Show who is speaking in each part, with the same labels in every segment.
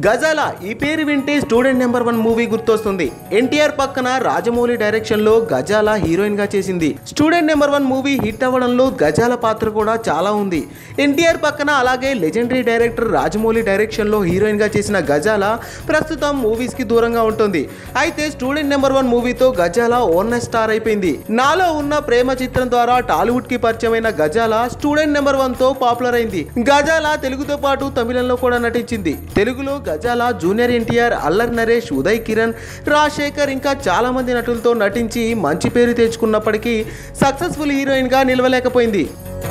Speaker 1: గజాల ఈ పేరు వింటే స్టూడెంట్ నెంబర్ వన్ మూవీ గుర్తొస్తుంది ఎన్టీఆర్ పక్కన రాజమౌళి డైరెక్షన్ లో గజాల హీరోయిన్ గా చేసింది student number one movie hit అవ్వడంలో గజాల పాత్ర కూడా చాలా ఉంది ఎన్టీఆర్ పక్కన అలాగే లెజెండరీ డైరెక్టర్ రాజమౌళి డైరెక్షన్ లో హీరోయిన్ గా చేసిన గజాల ప్రస్తుతం మూవీస్ కి దూరంగా ఉంటుంది అయితే స్టూడెంట్ నెంబర్ వన్ మూవీతో గజాల ఓన్ స్టార్ అయిపోయింది నాలో ఉన్న ప్రేమ చిత్రం ద్వారా టాలీవుడ్ కి పరిచయమైన గజాల స్టూడెంట్ నెంబర్ వన్ తో పాపులర్ అయింది గజాల తెలుగుతో పాటు తమిళంలో కూడా నటించింది తెలుగులో గజాల జూనియర్ ఎన్టీఆర్ అల్లర్ నరేష్ ఉదయ్ కిరణ్ రాజశేఖర్ ఇంకా చాలా మంది నటులతో నటించి మంచి పేరు తెచ్చుకున్నప్పటికీ సక్సెస్ఫుల్ హీరోయిన్ గా నిలవలేకపోయింది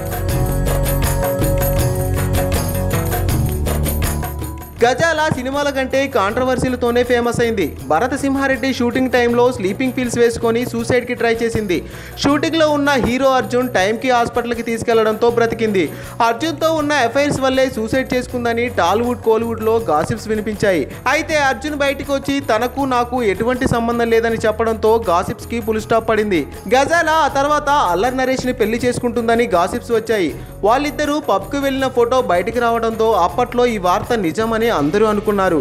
Speaker 1: గజాల సినిమాల కంటే కాంట్రవర్సీలతోనే ఫేమస్ అయింది భరత సింహారెడ్డి షూటింగ్ టైంలో స్లీపింగ్ పిల్స్ వేసుకొని సూసైడ్ కి ట్రై చేసింది షూటింగ్ లో ఉన్న హీరో అర్జున్ టైంకి హాస్పిటల్కి తీసుకెళ్లడంతో బ్రతికింది అర్జున్తో ఉన్న ఎఫ్ఐఆర్స్ వల్లే సూసైడ్ చేసుకుందని టాలీవుడ్ కోలీవుడ్ లో గాసిప్స్ వినిపించాయి అయితే అర్జున్ బయటికి వచ్చి తనకు నాకు ఎటువంటి సంబంధం లేదని చెప్పడంతో గాసిప్స్ కి పులి స్టాప్ పడింది గజాల ఆ తర్వాత అల్లర్ నరేష్ ని పెళ్లి చేసుకుంటుందని గాసిప్స్ వచ్చాయి వాళ్ళిద్దరూ పబ్కు వెళ్ళిన ఫోటో బయటికి రావడంతో అప్పట్లో ఈ వార్త నిజమని అందరూ అనుకున్నారు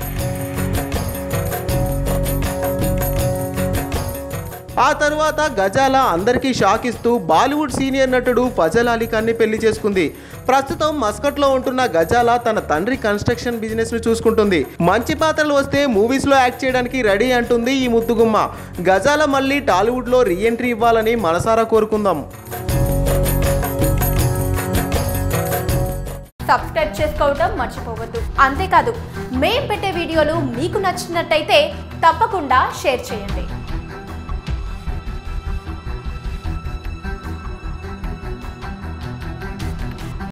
Speaker 1: ఆ తరువాత గజాల అందరికీ షాక్ ఇస్తూ బాలీవుడ్ సీనియర్ నటుడు ఫజల్ అలీ ఖాన్ని పెళ్లి చేసుకుంది ప్రస్తుతం మస్కట్లో ఉంటున్న గజాల తన తండ్రి కన్స్ట్రక్షన్ బిజినెస్ ను చూసుకుంటుంది మంచి పాత్రలు వస్తే మూవీస్ లో యాక్ట్ చేయడానికి రెడీ అంటుంది ఈ ముద్దుగుమ్మ గజాల మళ్ళీ టాలీవుడ్ లో రీఎంట్రీ ఇవ్వాలని మనసారా కోరుకుందాం
Speaker 2: సబ్స్క్రైబ్ చేసుకోవటం మర్చిపోవద్దు అంతేకాదు మేం పెట్టే వీడియోలు మీకు నచ్చినట్టయితే తప్పకుండా షేర్ చేయండి